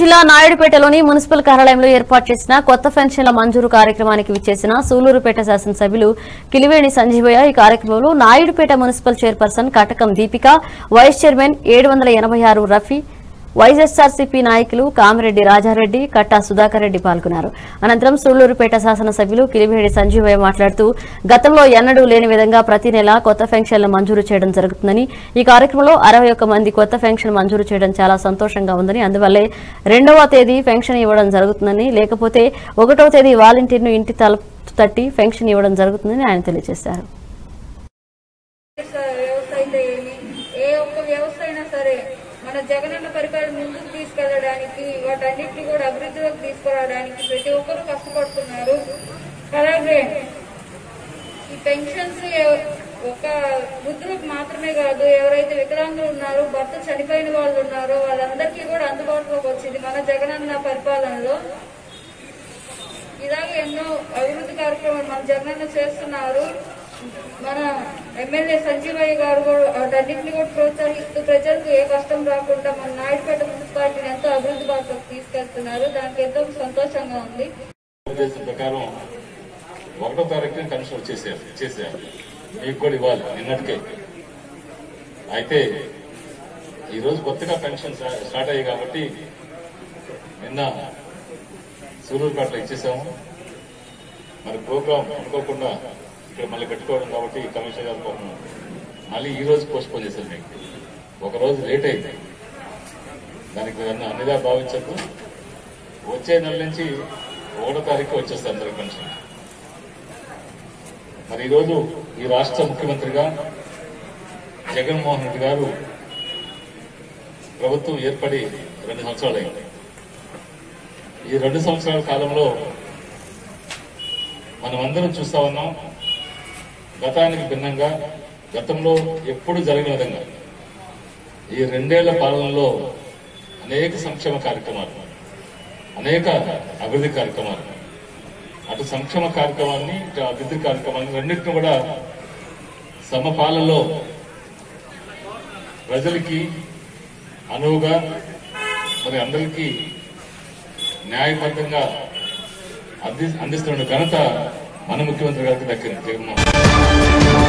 జిల్లా నాయుడుపేటలోని మున్సిపల్ కార్యాలయంలో ఏర్పాటు చేసిన కొత్త పెన్షన్ల మంజూరు కార్యక్రమానికి విచ్చేసిన సూలూరుపేట శాసనసభ్యులు కిలివేణి సంజీవయ్య ఈ కార్యక్రమంలో Naidupeta municipal chairperson Katakam Deepika vice chairman ఏడు రఫీ వైఎస్ఆర్సీపీ నాయకులు కామిరెడ్డి రాజారెడ్డి కట్టా సుధాకర్ రెడ్డి పాల్గొన్నారు అనంతరం సూళ్లూరుపేట శాసనసభ్యులు కిలివేడి సంజీవయ్య మాట్లాడుతూ గతంలో ఎన్నడూ లేని విధంగా ప్రతి నెల కొత్త పెన్షన్లు మంజూరు చేయడం జరుగుతుందని ఈ కార్యక్రమంలో అరవై ఒక్క మంది కొత్త పెన్షన్ మంజూరు చేయడం చాలా సంతోషంగా ఉందని అందువల్లే రెండవ తేదీ పెన్షన్ ఇవ్వడం జరుగుతుందని లేకపోతే ఒకటో తేదీ వాలంటీర్ను ఇంటి తలుపు తట్టి పెన్షన్ ఇవ్వడం జరుగుతుందని ఆయన తెలియజేశారు వ్యవస్థ అయితే ఏమి ఏ ఒక్క వ్యవస్థ అయినా సరే మన జగనన్న పరిపాలన ముందుకు తీసుకెళ్లడానికి వాటన్నిటిని కూడా అభివృద్ధిలోకి తీసుకురావడానికి ప్రతి ఒక్కరూ కష్టపడుతున్నారు అలాగే ఈ పెన్షన్స్ ఎవ- ఒక వృద్ధులకు మాత్రమే కాదు ఎవరైతే వికలాంగులు ఉన్నారో భర్త చనిపోయిన వాళ్ళు ఉన్నారో వాళ్ళందరికీ కూడా అందుబాటులోకి వచ్చింది మన జగనన్న పరిపాలనలో ఇలాగే ఎన్నో అభివృద్ధి కార్యక్రమాలు మన జగనన్న చేస్తున్నారు మన ఎమ్మెల్యే సంజీవయ్య గారు కూడా వాటన్నింటినీ కూడా ప్రోత్సహిస్తూ ప్రజలకు ఏ కష్టం రాకుండా మన నాయుడుపేట మున్సిపాలిటీని ఎంతో అభివృద్ధి బాటలోకి తీసుకెళ్తున్నారు దానికి ఎంతో సంతోషంగా ఉంది ఉద్దేశం ప్రకారం ఒకటో తారీఖున కమిషన్ వచ్చేసారు చేశారు మీకు కూడా ఇవ్వాలి నిన్నటికే అయితే ఈ రోజు కొత్తగా పెన్షన్ స్టా- స్టార్ట్ అయ్యాయి కాబట్టి నిన్న సూలూరుపేటలో ఇచ్చేసాము మరి ప్రోగ్రామ్ అనుకోకుండా ఇక్కడ మళ్ళీ పెట్టుకోవడం కాబట్టి కమిషనర్ గారు పాపం మళ్ళీ ఈ రోజు పోస్ట్ పోన్ చేశారు మీకు ఒక రోజు లేట్ అయింది దానికి అన్ని అన్నిగా భావించద్దు వచ్చే నెల నుంచి ఒకటో తారీఖు వచ్చేస్తారు అందరికి పెన్షన్ మరి ఈరోజు ఈ రాష్ట్ర ముఖ్యమంత్రిగా జగన్మోహన్ రెడ్డి గారు ప్రభుత్వం ఏర్పడి రెండు సంవత్సరాలు అయింది ఈ రెండు సంవత్సరాల కాలంలో మనమందరం చూస్తా ఉన్నాం గతానికి భిన్నంగా గతంలో ఎప్పుడు జరిగిన విధంగా ఈ రెండేళ్ల పాలనలో అనేక సంక్షేమ కార్యక్రమాలు అనేక అభివృద్ధి కార్యక్రమాలు అటు సంక్షేమ కార్యక్రమాన్ని ఇటు అభివృద్ధి కార్యక్రమాన్ని రెండింటిని కూడా సమపాలలో ప్రజలకి అనువుగా మరి అందరికీ న్యాయబద్ధంగా అంది అందిస్తున్న ఘనత మన ముఖ్యమంత్రి గారికి దక్కింది జగన్మోహన్ రెడ్డి.